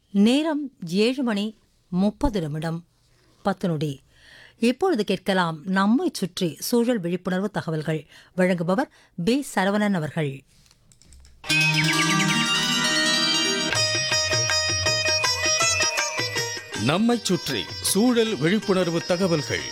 நேரம் ஏழு மணி முப்பது நிமிடம் பத்து நொடி இப்பொழுது கேட்கலாம் நம்மை சுற்றி சூழல் விழிப்புணர்வு தகவல்கள் வழங்குபவர் பி சரவணன் அவர்கள் நம்மைச் சுற்றி சூழல் விழிப்புணர்வு தகவல்கள்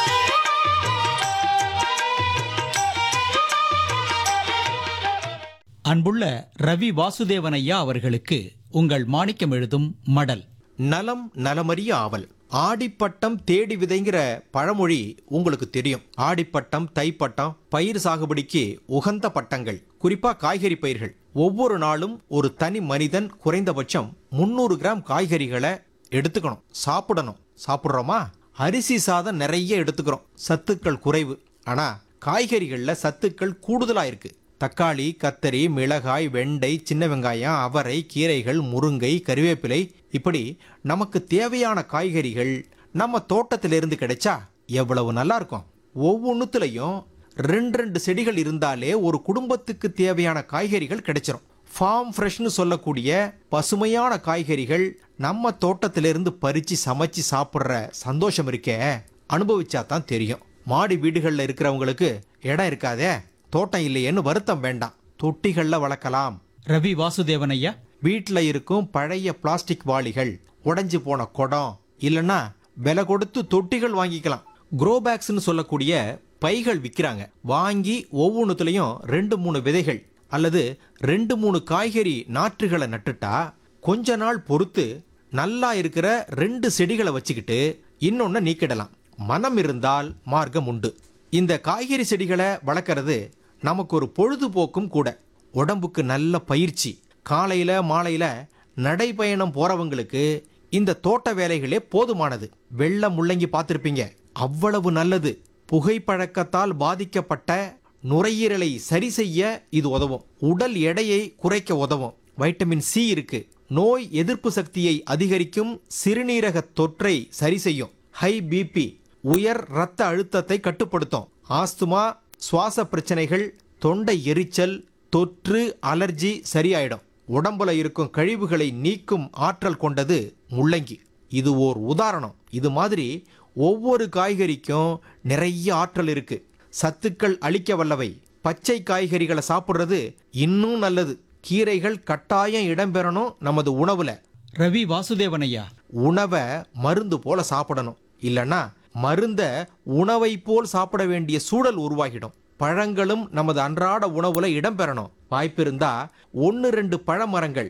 அன்புள்ள ரவி வாசுதேவன் ஐயா அவர்களுக்கு உங்கள் மாணிக்கம் எழுதும் மடல் நலம் நலமறிய ஆவல் ஆடிப்பட்டம் தேடி விதைங்கிற பழமொழி உங்களுக்கு தெரியும் ஆடிப்பட்டம் தைப்பட்டம் பயிர் சாகுபடிக்கு உகந்த பட்டங்கள் குறிப்பா காய்கறி பயிர்கள் ஒவ்வொரு நாளும் ஒரு தனி மனிதன் குறைந்தபட்சம் முந்நூறு கிராம் காய்கறிகளை எடுத்துக்கணும் சாப்பிடணும் சாப்பிட்றோமா அரிசி சாதம் நிறைய எடுத்துக்கிறோம் சத்துக்கள் குறைவு ஆனா காய்கறிகள்ல சத்துக்கள் கூடுதலா இருக்கு தக்காளி கத்தரி மிளகாய் வெண்டை சின்ன வெங்காயம் அவரை கீரைகள் முருங்கை கறிவேப்பிலை இப்படி நமக்கு தேவையான காய்கறிகள் நம்ம தோட்டத்திலிருந்து கிடைச்சா எவ்வளவு நல்லா இருக்கும் ஒவ்வொன்றுத்துலையும் ரெண்டு ரெண்டு செடிகள் இருந்தாலே ஒரு குடும்பத்துக்கு தேவையான காய்கறிகள் கிடைச்சிரும் ஃபார்ம் ஃப்ரெஷ்னு சொல்லக்கூடிய பசுமையான காய்கறிகள் நம்ம தோட்டத்திலிருந்து பறிச்சு சமைச்சு சாப்பிட்ற சந்தோஷம் இருக்கே அனுபவிச்சா தான் தெரியும் மாடி வீடுகளில் இருக்கிறவங்களுக்கு இடம் இருக்காதே தோட்டம் இல்லையேன்னு வருத்தம் வேண்டாம் தொட்டிகளில் வளர்க்கலாம் ரவி வாசுதேவன் ஐயா வீட்டில் இருக்கும் பழைய பிளாஸ்டிக் வாளிகள் உடைஞ்சு போன குடம் இல்லைன்னா விலை கொடுத்து தொட்டிகள் வாங்கிக்கலாம் க்ரோ பேக்ஸ்னு சொல்லக்கூடிய பைகள் விற்கிறாங்க வாங்கி ஒவ்வொன்றுத்துலையும் ரெண்டு மூணு விதைகள் அல்லது ரெண்டு மூணு காய்கறி நாற்றுகளை நட்டுட்டா கொஞ்ச நாள் பொறுத்து நல்லா இருக்கிற ரெண்டு செடிகளை வச்சுக்கிட்டு இன்னொன்று நீக்கிடலாம் மனம் இருந்தால் மார்க்கம் உண்டு இந்த காய்கறி செடிகளை வளர்க்கறது நமக்கு ஒரு பொழுதுபோக்கும் கூட உடம்புக்கு நல்ல பயிற்சி காலையில மாலையில நடைபயணம் போறவங்களுக்கு இந்த தோட்ட வேலைகளே போதுமானது வெள்ள முள்ளங்கி பார்த்திருப்பீங்க அவ்வளவு நல்லது புகைப்பழக்கத்தால் பாதிக்கப்பட்ட நுரையீரலை சரி செய்ய இது உதவும் உடல் எடையை குறைக்க உதவும் வைட்டமின் சி இருக்கு நோய் எதிர்ப்பு சக்தியை அதிகரிக்கும் சிறுநீரக தொற்றை சரி செய்யும் ஹை பிபி உயர் இரத்த அழுத்தத்தை கட்டுப்படுத்தும் ஆஸ்துமா சுவாச பிரச்சனைகள் தொண்டை எரிச்சல் தொற்று அலர்ஜி சரியாயிடும் உடம்புல இருக்கும் கழிவுகளை நீக்கும் ஆற்றல் கொண்டது முள்ளங்கி இது ஓர் உதாரணம் இது மாதிரி ஒவ்வொரு காய்கறிக்கும் நிறைய ஆற்றல் இருக்கு சத்துக்கள் அளிக்க வல்லவை பச்சை காய்கறிகளை சாப்பிட்றது இன்னும் நல்லது கீரைகள் கட்டாயம் இடம்பெறணும் நமது உணவுல ரவி வாசுதேவன் ஐயா உணவை மருந்து போல சாப்பிடணும் இல்லைன்னா மருந்த உணவை போல் சாப்பிட வேண்டிய சூழல் உருவாகிடும் பழங்களும் நமது அன்றாட உணவுல இடம்பெறணும் வாய்ப்பிருந்தா ஒன்று ரெண்டு பழமரங்கள்